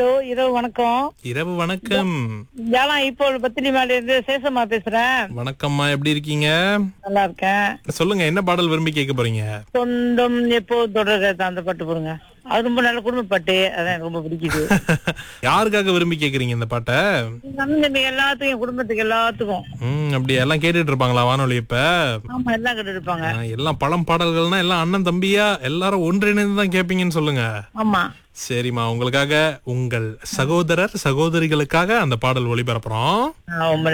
hello இரவு வணக்கம் இரவு வணக்கம் ஜாலாம் இப்போ பத்தினி மேல இருந்து சேசம்மா பேசுறேன் வணக்கம்மா எப்படி இருக்கீங்க நல்லா இருக்கேன் சொல்லுங்க என்ன பாடல் விரும்பி கேட்க போறீங்க சொந்தம் எப்போ தொடர்றது அந்த பாட்டு போடுங்க அது ரொம்ப நல்ல குடும்ப பாட்டு அதான் எனக்கு ரொம்ப பிடிக்குது யாருக்காக விரும்பி கேக்குறீங்க இந்த பாட்டை எங்க அண்ணன் தம்பி எல்லாத்துக்கும் என் குடும்பத்துக்கு எல்லாத்துக்கும் ம் அப்படி எல்லாம் கேட்டுட்டு இருப்பாங்களா வானொலி இப்ப ஆமா எல்லாம் கேட்டு இருப்பாங்க ஆ, எல்லாம் பழம் பாடல்கள்னா எல்லாம் அண்ணன் தம்பியா எல்லாரும் ஒன்றிணைந்து தான் கேப்பீங்கன்னு சொல்லுங்க ஆமா சரிம்மா உங்களுக்காக உங்கள் சகோதரர் சகோதரிகளுக்காக அந்த பாடல் ஒளிபரப்புறோம் ஆ, ரொம்ப